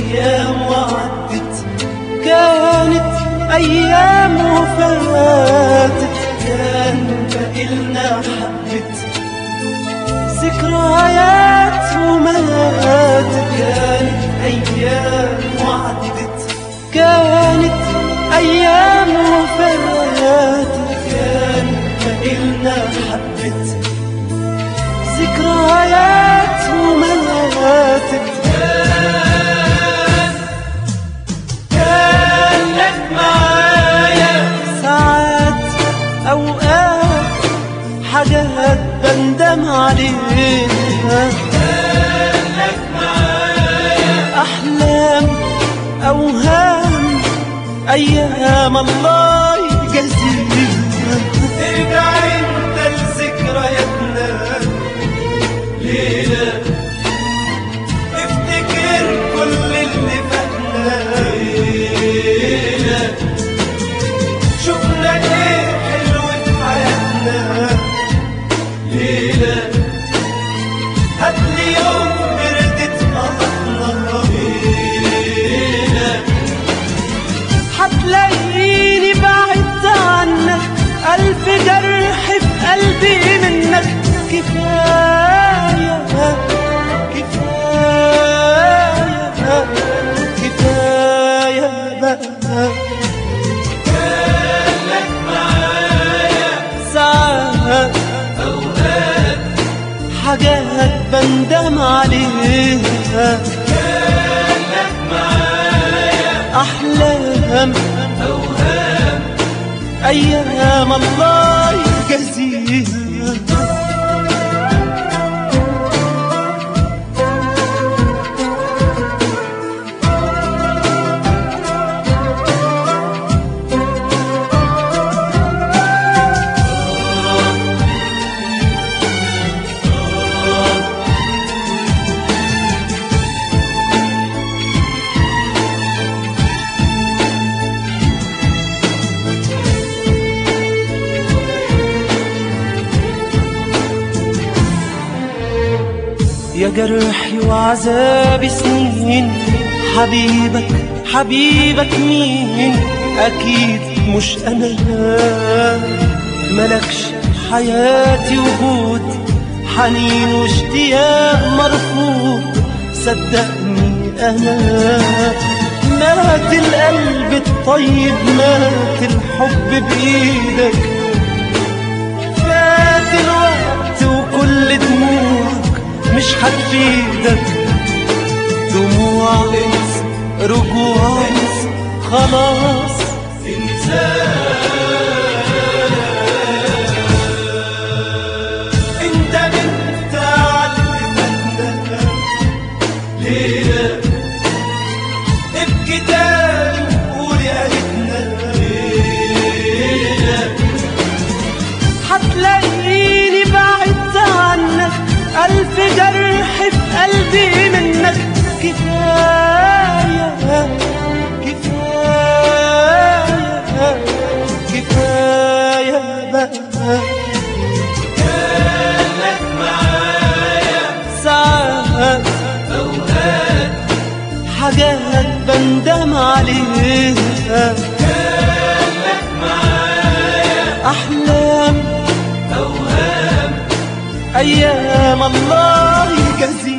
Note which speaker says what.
Speaker 1: أيام وعدت كانت أيام وفاتت كان بقلنا حبت ذكريات وماتت كانت أيام وعدت كانت أيام وفاتت كان بقلنا حبت ذكريات وماتت كان لك معايا ساعات أوقات حاجات بندم عليها أحلام أوهام أيام الله يجازيها ارجع انت لذكرياتنا ليلة افتكر كل اللي فاتنا ليلة شفنا ايه حلو في حياتنا ليلة هاتلي يوم بردت قطعنا ليلة هتلاقيني بعدت عنك ألف جرح في قلبي منك كفاية كفاية كفاية بقى كانك معايا ساعات أوقات حاجات بندم عليها كانك معايا أحلام أوهام أيام الله يجازيها يا جرحي وعذابي سنين حبيبك حبيبك مين أكيد مش أنا ملكش حياتي وجود حنين واشتياق مرفوض صدقني أنا مات القلب الطيب مات الحب بإيدك فات الوقت وكل دموعك مش هتفيدك دموع رجوع خلاص انت بنت علمتنا ليلة ابكي تاني وقول يا ريتنا ليلة هتلاقيني بعدت عنك ألف جرح في قلبي منك كفاية كفاية كفاية بقى كانك معايا ساعات أوقات حاجات بندم عليها كانك معايا أحلام أيام الله يجازيها